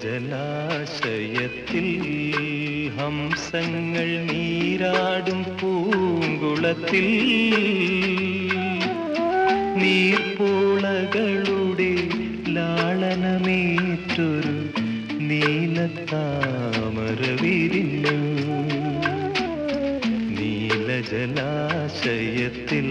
നീലജലാശയത്തിൽ ഹംസങ്ങൾ നീരാടും പൂങ്കുളത്തിൽ നീർപ്പോളകളുടെ ലാളനമേറ്റൊരു നീലത്താമര വിരിഞ്ഞു നീലജലാശയത്തിൽ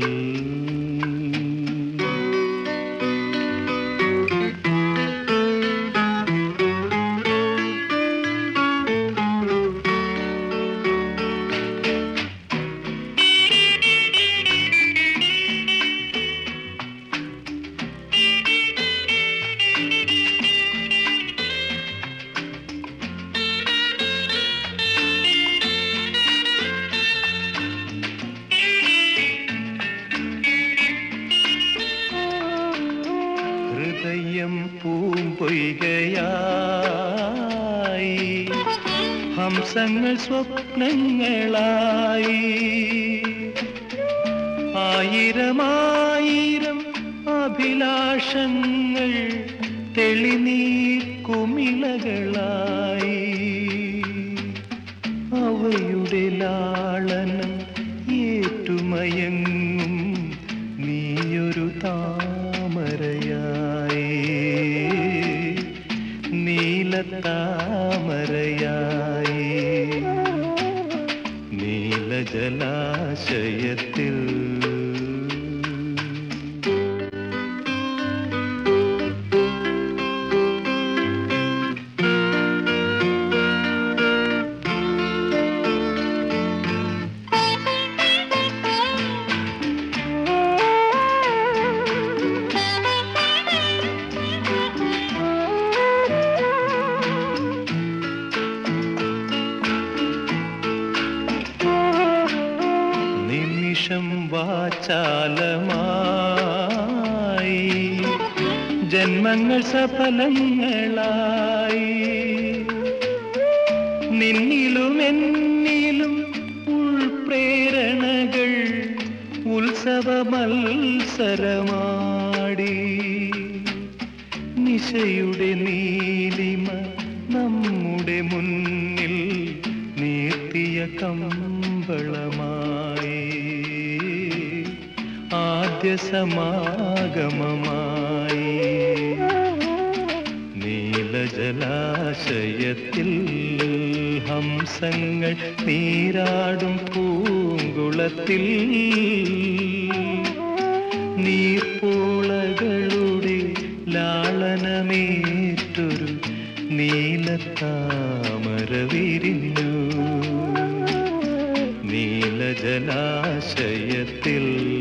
ഹൃദയം പൂമ്പൊയ്കയായി ഹംസങ്ങൾ സ്വപ്നങ്ങളായി ആയിരമായിരം അഭിലാഷങ്ങൾ തെളിനീർ കുമിളകളായി അവയുടെ ലാളനം ഏറ്റുമയങ്ങും നീയൊരു താമരയായി നീലത്താമരയായി നീലജലാശയത്തിൽ നിമിഷം വാചാലമായി ജന്മങ്ങൾ സഫലങ്ങളായി നിന്നിലും എന്നിലും ഉൾപ്രേരണകൾ ഉത്സവ മത്സരമാടി നിശയുടെ നീലിമ നമ്മുടെ മുന്നിൽ നീർത്തിയ കമ്പളമായി ആദ്യ സമാഗമമായി നീലജലാശയത്തിൽ ഹംസങ്ങൾ നീരാടും പൂങ്കുളത്തിൽ നീർപ്പോളകളുടെ ലാളനമേറ്റൊരു നീലത്താമര വിരിഞ്ഞു നീലജലാശയത്തിൽ